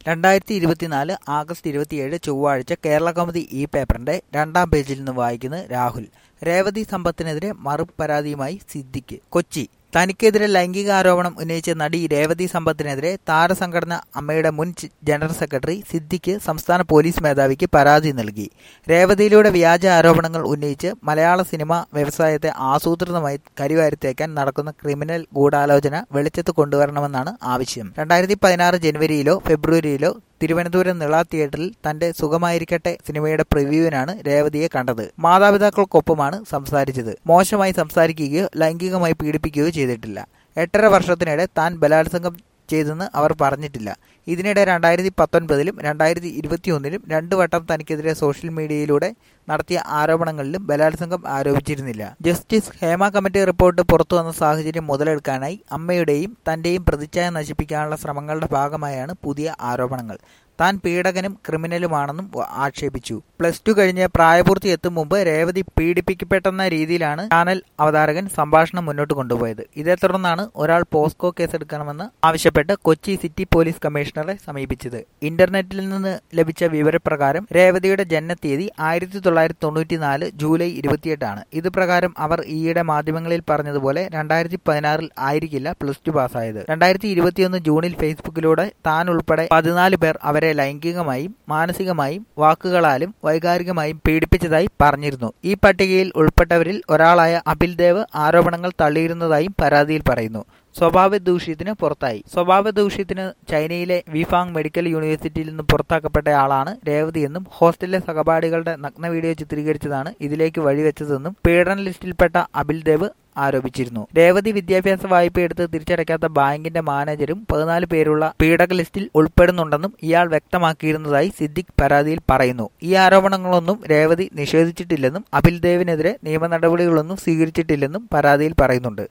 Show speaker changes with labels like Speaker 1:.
Speaker 1: രണ്ടായിരത്തി ഇരുപത്തിനാല് ആഗസ്റ്റ് ഇരുപത്തിയേഴ് ചൊവ്വാഴ്ച കേരള കൗമുദി ഈ പേപ്പറിന്റെ രണ്ടാം പേജിൽ നിന്ന് വായിക്കുന്നത് രാഹുൽ രേവതി സമ്പത്തിനെതിരെ മറുപരാതിയുമായി സിദ്ദിഖ് കൊച്ചി തനിക്കെതിരെ ലൈംഗിക ആരോപണം ഉന്നയിച്ച നടി രേവതി സമ്പത്തിനെതിരെ താരസംഘടന അമ്മയുടെ മുൻ ചി- ജനറൽ സെക്രട്ടറി സിദ്ദിഖ് സംസ്ഥാന പോലീസ് മേധാവിക്ക് പരാതി നൽകി രേവതിയിലൂടെ വ്യാജ ആരോപണങ്ങൾ ഉന്നയിച്ച് മലയാള സിനിമ വ്യവസായത്തെ ആസൂത്രിതമായി കരിവാരിത്തേക്കാൻ നടക്കുന്ന ക്രിമിനൽ ഗൂഢാലോചന വെളിച്ചത്ത് കൊണ്ടുവരണമെന്നാണ് ആവശ്യം രണ്ടായിരത്തി പതിനാറ് ജനുവരിയിലോ ഫെബ്രുവരിയിലോ തിരുവനന്തപുരം നിള തിയേറ്ററിൽ തന്റെ സുഖമായിരിക്കട്ടെ സിനിമയുടെ പ്രിവ്യൂവിനാണ് രേവതിയെ കണ്ടത് മാതാപിതാക്കൾക്കൊപ്പമാണ് സംസാരിച്ചത് മോശമായി സംസാരിക്കുകയോ ലൈംഗികമായി പീഡിപ്പിക്കുകയോ ചെയ്തിട്ടില്ല എട്ടര വർഷത്തിനിടെ താൻ ബലാത്സംഗം ചെയ്തെന്ന് അവർ പറഞ്ഞിട്ടില്ല ഇതിനിടെ രണ്ടായിരത്തി പത്തൊൻപതിലും രണ്ടായിരത്തി ഇരുപത്തിയൊന്നിലും രണ്ടു വട്ടം തനിക്കെതിരെ സോഷ്യൽ മീഡിയയിലൂടെ നടത്തിയ ആരോപണങ്ങളിലും ബലാത്സംഗം ആരോപിച്ചിരുന്നില്ല ജസ്റ്റിസ് ഹേമ കമ്മിറ്റി റിപ്പോർട്ട് പുറത്തുവന്ന സാഹചര്യം മുതലെടുക്കാനായി അമ്മയുടെയും തന്റെയും പ്രതിച്ഛായ നശിപ്പിക്കാനുള്ള ശ്രമങ്ങളുടെ ഭാഗമായാണ് പുതിയ ആരോപണങ്ങൾ താൻ പീഡകനും ക്രിമിനലുമാണെന്നും വ- ആക്ഷേപിച്ചു പ്ലസ് ടു കഴിഞ്ഞ് പ്രായപൂർത്തി എത്തും മുമ്പ് രേവതി പീഡിപ്പിക്കപ്പെട്ടെന്ന രീതിയിലാണ് ചാനൽ അവതാരകൻ സംഭാഷണം മുന്നോട്ട് കൊണ്ടുപോയത് ഇതേ തുടർന്നാണ് ഒരാൾ പോസ്കോ കേസെടുക്കണമെന്ന് ആവശ്യപ്പെട്ട് കൊച്ചി സിറ്റി പോലീസ് കമ്മീഷണറെ സമീപിച്ചത് ഇന്റർനെറ്റിൽ നിന്ന് ലഭിച്ച വിവരപ്രകാരം രേവതിയുടെ ജനനത്തീയതി ആയിരത്തി തൊള്ളായിരത്തി തൊണ്ണൂറ്റിനാല് ജൂലൈ ഇരുപത്തിയെട്ടാണ് ഇത് പ്രകാരം അവർ ഈയിടെ മാധ്യമങ്ങളിൽ പറഞ്ഞതുപോലെ രണ്ടായിരത്തി പതിനാറിൽ ആയിരിക്കില്ല പ്ലസ് ടു പാസ്സായത് രണ്ടായിരത്തി ഇരുപത്തിയൊന്ന് ജൂണിൽ ഫേസ്ബുക്കിലൂടെ താൻ ഉൾപ്പെടെ പതിനാല് പേർ അവരെ ലൈംഗികമായും മാനസികമായും വാക്കുകളാലും വൈകാരികമായും പീഡിപ്പിച്ചതായി പറഞ്ഞിരുന്നു ഈ പട്ടികയിൽ ഉൾപ്പെട്ടവരിൽ ഒരാളായ അപിൽ ദേവ് ആരോപണങ്ങൾ തള്ളിയിരുന്നതായും പരാതിയിൽ പറയുന്നു സ്വഭാവ ദൂഷ്യത്തിന് പുറത്തായി സ്വഭാവ ദൂഷ്യത്തിന് ചൈനയിലെ വിഫാങ് മെഡിക്കൽ യൂണിവേഴ്സിറ്റിയിൽ നിന്ന് പുറത്താക്കപ്പെട്ട ആളാണ് രേവതിയെന്നും ഹോസ്റ്റലിലെ സഹപാഠികളുടെ നഗ്ന വീഡിയോ ചിത്രീകരിച്ചതാണ് ഇതിലേക്ക് വഴിവെച്ചതെന്നും പീഡന ലിസ്റ്റിൽപ്പെട്ട അബിൽ ദേവ് ആരോപിച്ചിരുന്നു രേവതി വിദ്യാഭ്യാസ വായ്പ എടുത്ത് തിരിച്ചടയ്ക്കാത്ത ബാങ്കിന്റെ മാനേജരും പതിനാല് പേരുള്ള പീഡക ലിസ്റ്റിൽ ഉൾപ്പെടുന്നുണ്ടെന്നും ഇയാൾ വ്യക്തമാക്കിയിരുന്നതായി സിദ്ദിഖ് പരാതിയിൽ പറയുന്നു ഈ ആരോപണങ്ങളൊന്നും രേവതി നിഷേധിച്ചിട്ടില്ലെന്നും അബിൽ ദേവിനെതിരെ നിയമ നടപടികളൊന്നും സ്വീകരിച്ചിട്ടില്ലെന്നും പരാതിയിൽ പറയുന്നുണ്ട്